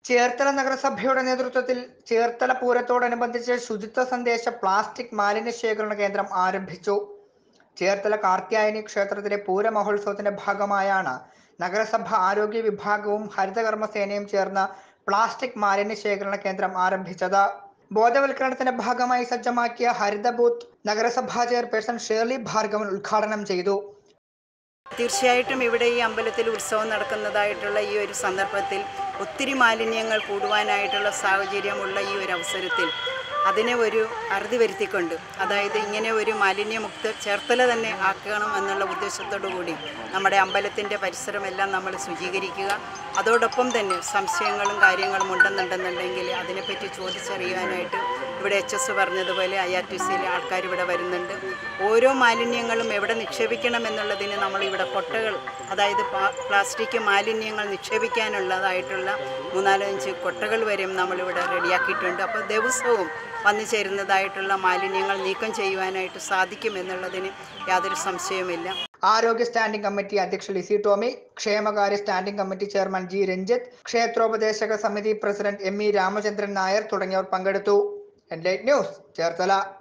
ചേർത്തല നഗരസഭയുടെ നേതൃത്വത്തിൽ ചേർത്തല പൂരത്തോടനുബന്ധിച്ച് ശുചിത്വ സന്ദേശ പ്ലാസ്റ്റിക് മാലിന്യ ശേഖരണ കേന്ദ്രം ആരംഭിച്ചു ചേർത്തല കാർത്യായനി ക്ഷേത്രത്തിലെ പൂരമഹോത്സവത്തിന്റെ ഭാഗമായാണ് നഗരസഭ ആരോഗ്യ വിഭാഗവും ഹരിതകർമ്മ സേനയും ചേർന്ന് പ്ലാസ്റ്റിക് മാലിന്യ ശേഖരണ കേന്ദ്രം ആരംഭിച്ചത് ബോധവൽക്കരണത്തിന്റെ ഭാഗമായി സജ്ജമാക്കിയ ഹരിത ബൂത്ത് നഗരസഭാ ചെയർപേഴ്സൺ ഷേർലി ഭാർഗവൻ ഉദ്ഘാടനം ചെയ്തു തീർച്ചയായിട്ടും ഇവിടെ ഈ അമ്പലത്തിൽ ഉത്സവം നടക്കുന്നതായിട്ടുള്ള ഈ ഒരു സന്ദർഭത്തിൽ ഒത്തിരി മാലിന്യങ്ങൾ കൂടുവാനായിട്ടുള്ള സാഹചര്യമുള്ള ഈ ഒരു അവസരത്തിൽ അതിനെ ഒരു അറുതി വരുത്തിക്കൊണ്ട് അതായത് ഇങ്ങനെ ഒരു മാലിന്യമുക്ത ചേർത്തല തന്നെ ആക്കണം എന്നുള്ള ഉദ്ദേശത്തോടു കൂടി നമ്മുടെ അമ്പലത്തിൻ്റെ പരിസരമെല്ലാം നമ്മൾ ശുചീകരിക്കുക അതോടൊപ്പം തന്നെ സംശയങ്ങളും കാര്യങ്ങളും ഉണ്ടെന്നുണ്ടെന്നുണ്ടെങ്കിൽ അതിനെപ്പറ്റി ചോദിച്ചറിയാനായിട്ട് ഇവിടെ എച്ച് എസ് പറഞ്ഞതുപോലെ ഐ ആർ ടി സിയിലെ ആൾക്കാർ ഇവിടെ വരുന്നുണ്ട് ഓരോ മാലിന്യങ്ങളും എവിടെ നിക്ഷേപിക്കണം എന്നുള്ളതിന് നമ്മൾ ഇവിടെ കൊട്ടകൾ അതായത് പാ- പ്ലാസ്റ്റിക് മാലിന്യങ്ങൾ നിക്ഷേപിക്കാനുള്ളതായിട്ടുള്ള മൂന്നാലഞ്ച് കൊട്ടകൾ വരെയും നമ്മളിവിടെ റെഡിയാക്കിയിട്ടുണ്ട് അപ്പോൾ ദിവസവും വന്നു ചേരുന്നതായിട്ടുള്ള മാലിന്യങ്ങൾ നീക്കം ചെയ്യുവാനായിട്ട് സാധിക്കുമെന്നുള്ളതിന് യാതൊരു സംശയവുമില്ല ആരോഗ്യ സ്റ്റാൻഡിംഗ് കമ്മിറ്റി അധ്യക്ഷ ലിസി ടോമി ക്ഷേമകാര്യ standing committee chairman G Ranjith ക്ഷേത്രോപദേശക സമിതി president M E Ramachandran Nair തുടങ്ങിയവർ പങ്കെടുത്തു എൻലൈറ്റ് ന്യൂസ് ചേർത്തല